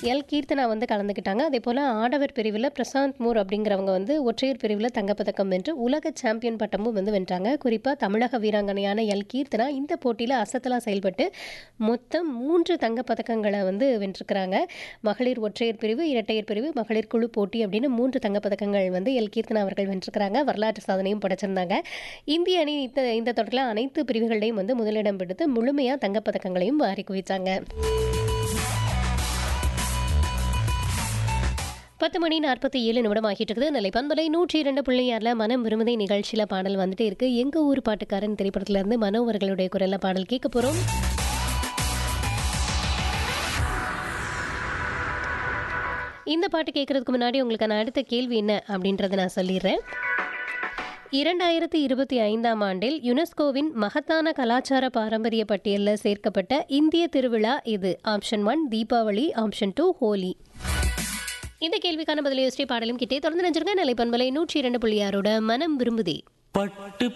L Keerthana வந்து கலந்துக்கிட்டாங்க அதே போல் ஆடவர் பிரிவில் பிரசாந்த் மூர் அப்படிங்கிறவங்க வந்து ஒற்றையர் பிரிவில் தங்கப்பதக்கம் வென்று உலக சாம்பியன் பட்டமும் வந்து வென்றாங்க குறிப்பாக தமிழக வீராங்கனையான எல் கீர்த்தனா இந்த போட்டியில் அசத்தலாக செயல்பட்டு மொத்தம் மூன்று தங்கப்பதக்கங்களை வந்து வென்றிருக்கிறாங்க மகளிர் ஒற்றையர் பிரிவு இரட்டையர் பிரிவு மகளிர் குழு போட்டி அப்படின்னு மூன்று தங்கப்பதக்கங்கள் வந்து எல் கீர்த்தனா அவர்கள் வென்றிருக்கிறாங்க வரலாற்று சாதனையும் படைச்சிருந்தாங்க இந்திய அணி இந்த இந்த தொடரில் அனைத்து பிரிவுகளையும் வந்து முதலிடம் பிடித்து முழுமையாக தங்கப்பதக்கங்களையும் வாரி குவிச்சாங்க பத்து மணி நாற்பத்தி ஏழு நிமிடம் ஆகிட்டு இருக்குது நிலை பண்பலை நூற்றி இரண்டு புள்ளியாரில் மனம் விரும்புதை நிகழ்ச்சியில் பாடல் வந்துட்டே இருக்கு எங்க ஊர் பாட்டுக்காரன் திரைப்படத்துல இருந்து மனோ அவர்களுடைய குரல்ல பாடல் கேட்க போறோம் இந்த பாட்டு கேட்கறதுக்கு முன்னாடி உங்களுக்கான அடுத்த கேள்வி என்ன அப்படின்றத நான் சொல்லிடுறேன் இரண்டாயிரத்தி இருபத்தி ஐந்தாம் ஆண்டில் யுனெஸ்கோவின் மகத்தான கலாச்சார பாரம்பரிய பட்டியலில் சேர்க்கப்பட்ட இந்திய திருவிழா இது option one Deepavali option two Holi இந்த கேள்விக்கான பதிலை யோசிச்சு பாடலும் கிட்டே தொடர்ந்து நினைச்சிருங்க நிலை பண்பலை நூற்றி இரண்டு புள்ளி ஆறோட மனம் விரும்புதே பட்டு